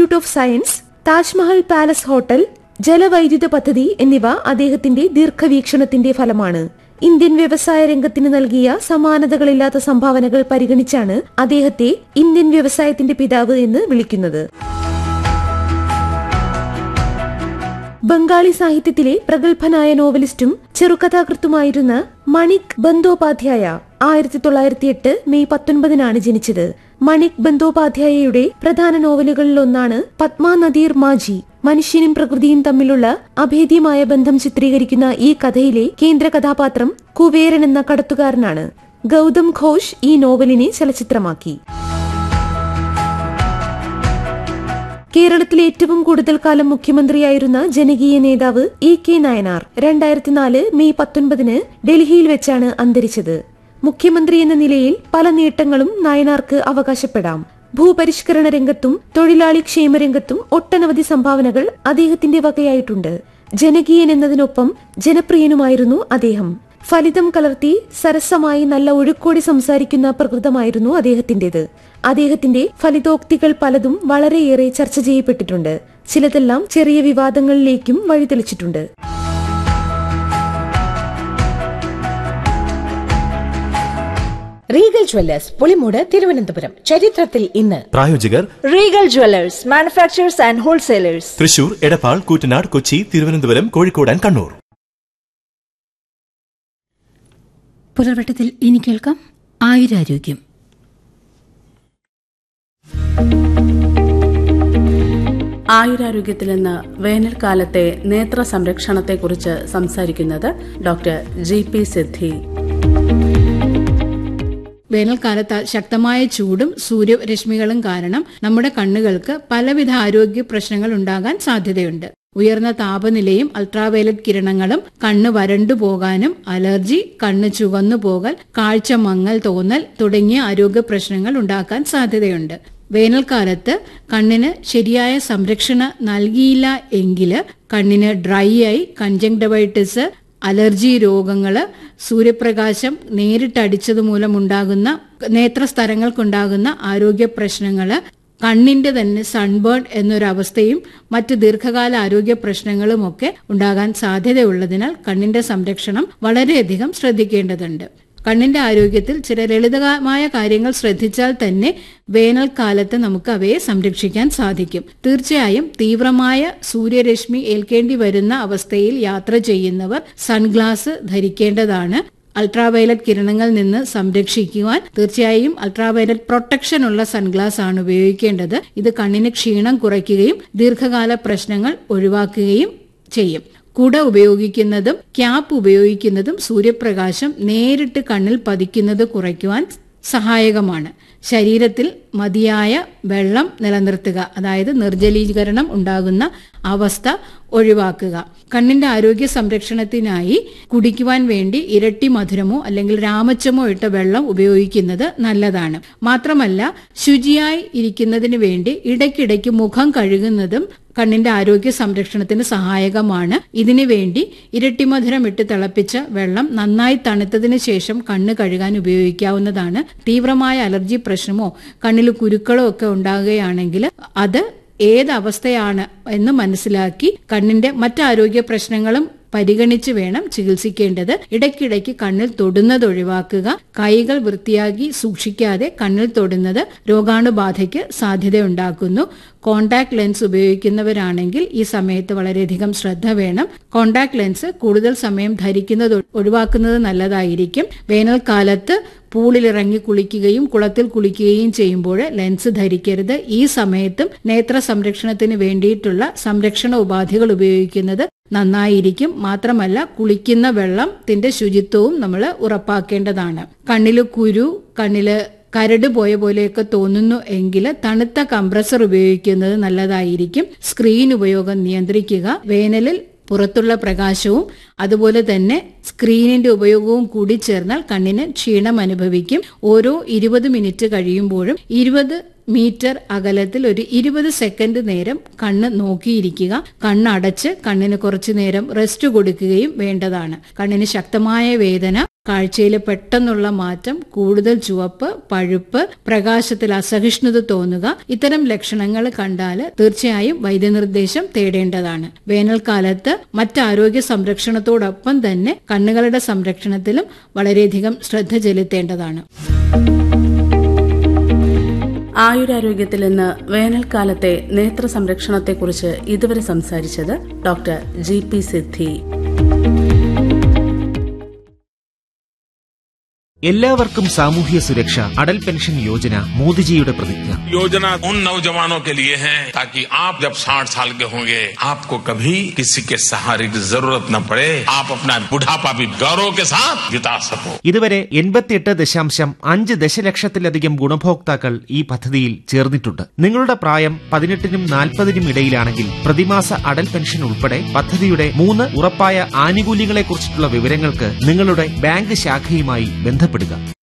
institute of science Taj Mahal palace hotel ജലവൈദ്യുത പദ്ധതി എന്നിവ അദ്ദേഹത്തിന്റെ ദീർഘവീക്ഷണത്തിന്റെ ഫലമാണ് ഇന്ത്യൻ വ്യവസായ രംഗത്തിന് നൽകിയ സമാനതകളില്ലാത്ത സംഭാവനകൾ പരിഗണിച്ചാണ് അദ്ദേഹത്തെ ഇന്ത്യൻ വ്യവസായത്തിന്റെ പിതാവ് എന്ന് വിളിക്കുന്നത് ബംഗാളി സാഹിത്യത്തിലെ പ്രഗത്ഭനായ നോവലിസ്റ്റും ചെറുകഥാകൃത്തുമായിരുന്ന മണിക് ബന്ദോപാധ്യായ ആയിരത്തി തൊള്ളായിരത്തി എട്ട് മെയ് പത്തൊൻപതിനാണ് ജനിച്ചത് മണിക് ബന്ദോപാധ്യായയുടെ പ്രധാന നോവലുകളിലൊന്നാണ് പത്മ നദീർ മാജി മനുഷ്യനും പ്രകൃതിയും തമ്മിലുള്ള അഭേദ്യമായ ബന്ധം ചിത്രീകരിക്കുന്ന ഈ കഥയിലെ കേന്ദ്ര കഥാപാത്രം കുവേരൻ എന്ന കടത്തുകാരനാണ് ഗൗതം ഘോഷ് ഈ നോവലിനെ ചലച്ചിത്രമാക്കി കേരളത്തിലെ ഏറ്റവും കൂടുതൽ കാലം മുഖ്യമന്ത്രിയായിരുന്ന ജനകീയ നേതാവ് ഇ കെ നായനാർ രണ്ടായിരത്തിനാല് മെയ് പത്തൊൻപതിന് ഡൽഹിയിൽ വെച്ചാണ് അന്തരിച്ചത് മുഖ്യമന്ത്രി എന്ന നിലയിൽ പല നേട്ടങ്ങളും നായനാർക്ക് അവകാശപ്പെടാം ഭൂപരിഷ്കരണ രംഗത്തും തൊഴിലാളി ക്ഷേമരംഗത്തും ഒട്ടനവധി സംഭാവനകൾ അദ്ദേഹത്തിന്റെ വകയായിട്ടുണ്ട് ജനകീയൻ എന്നതിനൊപ്പം ജനപ്രിയനുമായിരുന്നു അദ്ദേഹം ഫലിതം കലർത്തി സരസമായി നല്ല ഒഴുക്കോടി സംസാരിക്കുന്ന പ്രകൃതമായിരുന്നു അദ്ദേഹത്തിന്റേത് അദ്ദേഹത്തിന്റെ ഫലിതോക്തികൾ പലതും വളരെയേറെ ചർച്ച ചെയ്യപ്പെട്ടിട്ടുണ്ട് ചിലതെല്ലാം ചെറിയ വിവാദങ്ങളിലേക്കും വഴിതെളിച്ചിട്ടുണ്ട് റീഗൽ ജ്വല്ലേഴ്സ് പുളിമൂട് തിരുവനന്തപുരം ചരിത്രത്തിൽ ഇന്ന് പ്രായോജകർ Regal Jewellers manufacturers and wholesalers Thrissur Edappal Koottanad Kochi Thiruvananthapuram Kozhikode and Kannur പുലർവട്ടത്തിൽ ഇനി കേൾക്കാം ആയുരാരോഗ്യം ആയുരാരോഗ്യത്തിൽ നിന്ന് വേനൽക്കാലത്തെ നേത്ര സംരക്ഷണത്തെക്കുറിച്ച് സംസാരിക്കുന്നത് ഡോക്ടർ ജി പി സിദ്ധി വേനൽക്കാലത്ത് ശക്തമായ ചൂടും സൂര്യരശ്മികളും കാരണം നമ്മുടെ കണ്ണുകൾക്ക് പലവിധ ആരോഗ്യ പ്രശ്നങ്ങൾ ഉണ്ടാകാൻ സാധ്യതയുണ്ട് ഉയർന്ന താപനിലയും അൾട്രാവയലറ്റ് കിരണങ്ങളും കണ്ണ് വരണ്ടു പോകാനും അലർജി കണ്ണ് ചുവന്നു പോകൽ കാഴ്ച മങ്ങൽ തോന്നൽ തുടങ്ങിയ ആരോഗ്യ പ്രശ്നങ്ങൾ ഉണ്ടാക്കാൻ സാധ്യതയുണ്ട് വേനൽക്കാലത്ത് കണ്ണിന് ശരിയായ സംരക്ഷണ നൽകിയില്ല എങ്കിൽ കണ്ണിന് ഡ്രൈ ആയി കൺജങ്ടവൈറ്റിസ് അലർജി രോഗങ്ങള് സൂര്യപ്രകാശം നേരിട്ടടിച്ചത് മൂലമുണ്ടാകുന്ന നേത്രസ്ഥലങ്ങൾക്കുണ്ടാകുന്ന ആരോഗ്യ പ്രശ്നങ്ങള് കണ്ണിന്റെ തന്നെ സൺബേൺ എന്നൊരവസ്ഥയും മറ്റ് ദീർഘകാല ആരോഗ്യ പ്രശ്നങ്ങളുമൊക്കെ ഉണ്ടാകാൻ സാധ്യതയുള്ളതിനാൽ കണ്ണിന്റെ സംരക്ഷണം വളരെയധികം ശ്രദ്ധിക്കേണ്ടതുണ്ട് കണ്ണിന്റെ ആരോഗ്യത്തിൽ ചില ലളിതമായ കാര്യങ്ങൾ ശ്രദ്ധിച്ചാൽ തന്നെ വേനൽക്കാലത്ത് നമുക്ക് അവയെ സംരക്ഷിക്കാൻ സാധിക്കും തീർച്ചയായും തീവ്രമായ സൂര്യരശ്മി ഏൽക്കേണ്ടി വരുന്ന അവസ്ഥയിൽ യാത്ര ചെയ്യുന്നവർ സൺഗ്ലാസ് ധരിക്കേണ്ടതാണ് അൾട്രാവയലറ്റ് കിരണങ്ങളിൽ നിന്ന് സംരക്ഷിക്കുവാൻ തീർച്ചയായും അൾട്രാവയലറ്റ് പ്രൊട്ടക്ഷൻ ഉള്ള സൺഗ്ലാസ് ആണ് ഉപയോഗിക്കേണ്ടത് ഇത് കണ്ണിന് ക്ഷീണം കുറയ്ക്കുകയും ദീർഘകാല പ്രശ്നങ്ങൾ ഒഴിവാക്കുകയും ചെയ്യും കുട ഉപയോഗിക്കുന്നതും ക്യാപ്പ് ഉപയോഗിക്കുന്നതും സൂര്യപ്രകാശം നേരിട്ട് കണ്ണിൽ പതിക്കുന്നത് കുറയ്ക്കുവാൻ സഹായകമാണ് ശരീരത്തിൽ മതിയായ വെള്ളം നിലനിർത്തുക അതായത് നിർജ്ജലീകരണം ഉണ്ടാകുന്ന അവസ്ഥ ഒഴിവാക്കുക കണ്ണിന്റെ ആരോഗ്യ സംരക്ഷണത്തിനായി കുടിക്കുവാൻ വേണ്ടി ഇരട്ടി മധുരമോ അല്ലെങ്കിൽ രാമച്ചമോ ഇട്ട വെള്ളം ഉപയോഗിക്കുന്നത് നല്ലതാണ് മാത്രമല്ല ശുചിയായി ഇരിക്കുന്നതിന് വേണ്ടി ഇടയ്ക്കിടയ്ക്ക് മുഖം കഴുകുന്നതും കണ്ണിന്റെ ആരോഗ്യ സംരക്ഷണത്തിന് സഹായകമാണ് ഇതിനു വേണ്ടി ഇരട്ടിമധുരം ഇട്ട് തിളപ്പിച്ച വെള്ളം നന്നായി തണുത്തതിന് ശേഷം കണ്ണ് കഴുകാൻ ഉപയോഗിക്കാവുന്നതാണ് തീവ്രമായ അലർജി പ്രശ്നമോ കണ്ണിൽ കുരുക്കളോ ഒക്കെ ഉണ്ടാകുകയാണെങ്കിൽ അത് ഏത് അവസ്ഥയാണ് എന്ന് മനസ്സിലാക്കി കണ്ണിന്റെ മറ്റാരോഗ്യ പ്രശ്നങ്ങളും പരിഗണിച്ച് വേണം ചികിത്സിക്കേണ്ടത് ഇടയ്ക്കിടയ്ക്ക് കണ്ണിൽ തൊടുന്നത് ഒഴിവാക്കുക കൈകൾ വൃത്തിയാക്കി സൂക്ഷിക്കാതെ കണ്ണിൽ തൊടുന്നത് രോഗാണുബാധയ്ക്ക് സാധ്യതയുണ്ടാക്കുന്നു കോണ്ടാക്ട് ലെൻസ് ഉപയോഗിക്കുന്നവരാണെങ്കിൽ ഈ സമയത്ത് വളരെയധികം ശ്രദ്ധ വേണം കോണ്ടാക്ട് ലെൻസ് കൂടുതൽ സമയം ധരിക്കുന്നത് ഒഴിവാക്കുന്നത് നല്ലതായിരിക്കും വേനൽക്കാലത്ത് പൂളിലിറങ്ങി കുളിക്കുകയും കുളത്തിൽ കുളിക്കുകയും ചെയ്യുമ്പോൾ ലെൻസ് ധരിക്കരുത് ഈ സമയത്തും നേത്ര സംരക്ഷണത്തിന് വേണ്ടിയിട്ടുള്ള സംരക്ഷണ ഉപാധികൾ ഉപയോഗിക്കുന്നത് നന്നായിരിക്കും മാത്രമല്ല കുളിക്കുന്ന വെള്ളത്തിന്റെ ശുചിത്വവും നമ്മൾ ഉറപ്പാക്കേണ്ടതാണ് കണ്ണില് കുരു കണ്ണില് കരട് പോയ പോലെയൊക്കെ തോന്നുന്നു എങ്കിൽ തണുത്ത കംപ്രസർ ഉപയോഗിക്കുന്നത് നല്ലതായിരിക്കും സ്ക്രീൻ ഉപയോഗം നിയന്ത്രിക്കുക വേനലിൽ പുറത്തുള്ള പ്രകാശവും അതുപോലെ തന്നെ സ്ക്രീനിന്റെ ഉപയോഗവും കൂടി ചേർന്നാൽ കണ്ണിന് ക്ഷീണം അനുഭവിക്കും ഓരോ ഇരുപത് മിനിറ്റ് കഴിയുമ്പോഴും ഇരുപത് മീറ്റർ അകലത്തിൽ ഒരു ഇരുപത് സെക്കൻഡ് നേരം കണ്ണ് നോക്കിയിരിക്കുക കണ്ണടച്ച് കണ്ണിന് കുറച്ചു നേരം റെസ്റ്റ് കൊടുക്കുകയും വേണ്ടതാണ് കണ്ണിന് ശക്തമായ വേദന കാഴ്ചയിലെ പെട്ടെന്നുള്ള മാറ്റം കൂടുതൽ ചുവപ്പ് പഴുപ്പ് പ്രകാശത്തിൽ അസഹിഷ്ണുത തോന്നുക ഇത്തരം ലക്ഷണങ്ങൾ കണ്ടാൽ തീർച്ചയായും വൈദ്യനിർദ്ദേശം തേടേണ്ടതാണ് വേനൽക്കാലത്ത് മറ്റാരോഗ്യ സംരക്ഷണത്തോടൊപ്പം തന്നെ കണ്ണുകളുടെ സംരക്ഷണത്തിലും വളരെയധികം ശ്രദ്ധ ചെലുത്തേണ്ടതാണ് ആയുരാരോഗ്യത്തിൽ ഇന്ന് വേനൽക്കാലത്തെ നേത്ര സംരക്ഷണത്തെക്കുറിച്ച് ഇതുവരെ സംസാരിച്ചത് ഡോക്ടർ ജി പി സിദ്ധി എല്ലാവർക്കും സാമൂഹ്യ സുരക്ഷ അടൽ പെൻഷൻ യോജന മോദിജിയുടെ പ്രതിജ്ഞ योजना उन नौजवानों के लिए है ताकि आप जब 60 साल के होंगे आपको कभी किसी के सहारे की जरूरत न पड़े आप अपना बुढ़ापा भी गौरव के साथ बिता सको ഇതുവരെ എൺപത്തിയെട്ട് ദശാംശം അഞ്ച് ദശലക്ഷത്തിലധികം ഗുണഭോക്താക്കൾ ഈ പദ്ധതിയിൽ ചേർന്നിട്ടുണ്ട് നിങ്ങളുടെ പ്രായം പതിനെട്ടിനും നാൽപ്പതിനും ഇടയിലാണെങ്കിൽ പ്രതിമാസ അടൽ പെൻഷൻ ഉൾപ്പെടെ പദ്ധതിയുടെ മൂന്ന് ഉറപ്പായ ആനുകൂല്യങ്ങളെക്കുറിച്ചിട്ടുള്ള വിവരങ്ങൾക്ക് നിങ്ങളുടെ ബാങ്ക് ശാഖയുമായി ബന്ധപ്പെടുക